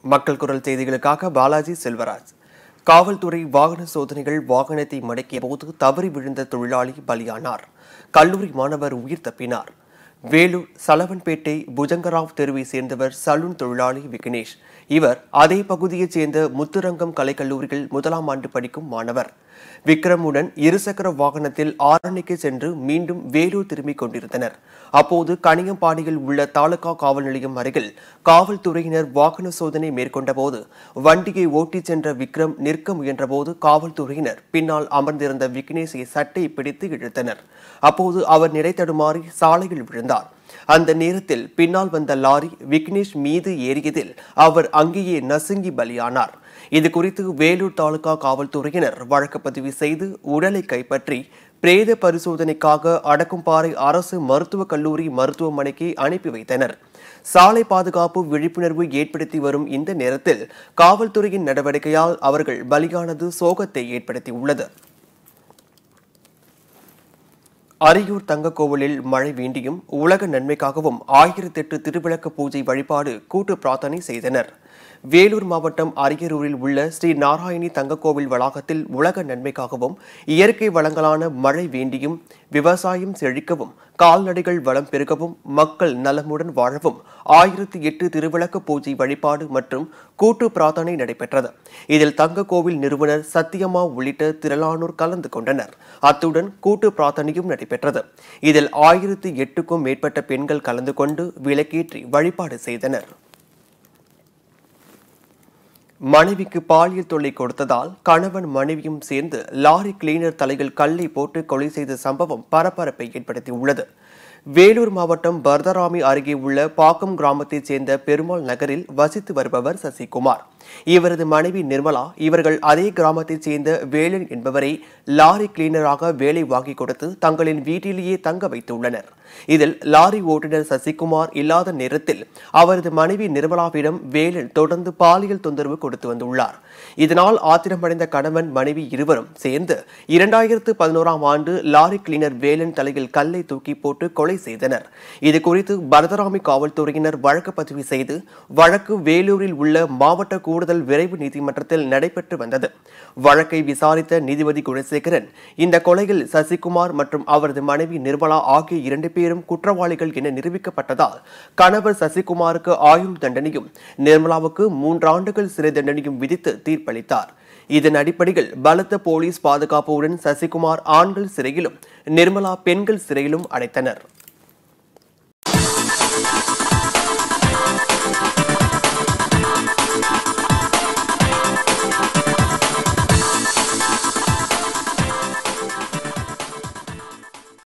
மக்கள் குரல் செய்திகளுக்காக பாலாஜி செல்வராஜ் காவல்துறை வாகன சோதனைகள் வாகனத்தை மடக்கிய போது தவறி விழுந்த தொழிலாளி பலியானார் கல்லூரி மாணவர் உயிர் தப்பினார் வேலூர் சலவன்பேட்டை புஜங்கராவ் தெருவை சேர்ந்தவர் சலூன் தொழிலாளி விக்னேஷ் இவர் அதே பகுதியைச் சேர்ந்த முத்துரங்கம் கலைக்கல்லூரியில் முதலாம் ஆண்டு படிக்கும் மாணவர் விக்ரமுடன் இருசக்கர வாகனத்தில் ஆரணிக்கு சென்று மீண்டும் வேலூர் திரும்பிக் கொண்டிருந்தனர் அப்போது கனியம்பாடியில் உள்ள தாலுகா காவல் நிலையம் அருகில் காவல்துறையினர் வாகன சோதனை மேற்கொண்டபோது வண்டியை ஓட்டிச் சென்ற விக்ரம் நிற்க முயன்றபோது காவல்துறையினர் பின்னால் அமர்ந்திருந்த விக்னேஷை சட்டை பிடித்து இழுத்தனர் அப்போது அவர் நிலை தடுமாறி சாலையில் விழுந்தார் அந்த நேரத்தில் பின்னால் வந்த லாரி விக்னேஷ் மீது ஏறியதில் அவர் அங்கேயே நசுங்கி பலியானார் இது குறித்து வேலூர் தாலுகா காவல்துறையினர் வழக்கு பதிவு செய்து உடலை கைப்பற்றி பிரேத பரிசோதனைக்காக அடக்கும்பாறை அரசு மருத்துவக் கல்லூரி மருத்துவமனைக்கு அனுப்பி வைத்தனர் சாலை பாதுகாப்பு விழிப்புணர்வு ஏற்படுத்தி வரும் இந்த நேரத்தில் காவல்துறையின் நடவடிக்கையால் அவர்கள் பலியானது சோகத்தை ஏற்படுத்தியுள்ளது அரியூர் தங்கக்கோவிலில் மழை வேண்டியும் உலக நன்மைக்காகவும் ஆயிரத்தெட்டு திருவிளக்கு பூஜை வழிபாடு கூட்டு பிரார்த்தனை செய்தனர் வேலூர் மாவட்டம் அரியலூரில் உள்ள ஸ்ரீ நாராயணி தங்கக்கோவில் வளாகத்தில் உலக நன்மைக்காகவும் இயற்கை வளங்களான மழை வேண்டியும் விவசாயம் செழிக்கவும் கால்நடைகள் வளம் பெருகவும் மக்கள் நலமுடன் வாழவும் ஆயிரத்தி எட்டு திருவிளக்கு பூஜை வழிபாடு மற்றும் கூட்டு பிரார்த்தனை நடைபெற்றது இதில் தங்கக்கோவில் நிறுவனர் சத்தியம்மா உள்ளிட்ட திரளானோர் கலந்து கொண்டனர் அத்துடன் கூட்டு பிரார்த்தனையும் நடைபெற்றது இதில் ஆயிரத்தி எட்டுக்கும் மேற்பட்ட பெண்கள் கலந்து கொண்டு விளக்கேற்றி வழிபாடு செய்தனர் மனைவிக்கு பாலியல் தொல்லை கொடுத்ததால் கணவன் மனைவியும் சேர்ந்து லாரி கிளீனர் தலையில் கல்லை போட்டு கொலை செய்த சம்பவம் பரபரப்பை ஏற்படுத்தியுள்ளது வேலூர் மாவட்டம் பர்தராமி அருகே உள்ள பாக்கம் கிராமத்தைச் சேர்ந்த பெருமாள் நகரில் வசித்து வருபவர் சசிகுமார் இவரது மனைவி நிர்மலா இவர்கள் அதே கிராமத்தைச் சேர்ந்த வேலன் என்பவரை லாரி கிளீனராக வேலை வாங்கி கொடுத்து தங்களின் வீட்டிலேயே தங்க வைத்துள்ளனர் இதில் லாரி ஓட்டுநர் சசிகுமார் இல்லாத நேரத்தில் அவரது மனைவி நிர்மலாவிடம் வேலன் தொடர்ந்து பாலியல் தொந்தரவு கொடுத்து வந்துள்ளார் இதனால் ஆத்திரமடைந்த கணவன் மனைவி இருவரும் சேர்ந்து இரண்டாயிரத்து பதினோராம் ஆண்டு லாரி கிளீனர் வேலன் தலையில் கல்லை தூக்கி போட்டு கொலை செய்தனர் இது குறித்து பரதராமி காவல்துறையினர் வழக்கு பதிவு செய்து வழக்கு வேலூரில் உள்ள மாவட்ட கூடுதல் விரைவு நீதிமன்றத்தில் நடைபெற்று வந்தது வழக்கை விசாரித்த நீதிபதி குணசேகரன் இந்த கொலையில் சசிகுமார் மற்றும் அவரது மனைவி நிர்மலா ஆகிய இரண்டு பேரும் குற்றவாளிகள் என நிரூபிக்கப்பட்டதால் கணவர் சசிகுமாருக்கு ஆயுள் தண்டனையும் நிர்மலாவுக்கு மூன்றாண்டுகள் சிறை தண்டனையும் விதித்து தீர்ப்பளித்தார் இதன் அடிப்படையில் பலத்த போலீஸ் பாதுகாப்புடன் சசிகுமார் ஆண்கள் சிறையிலும் நிர்மலா பெண்கள் சிறையிலும் அடைத்தனர்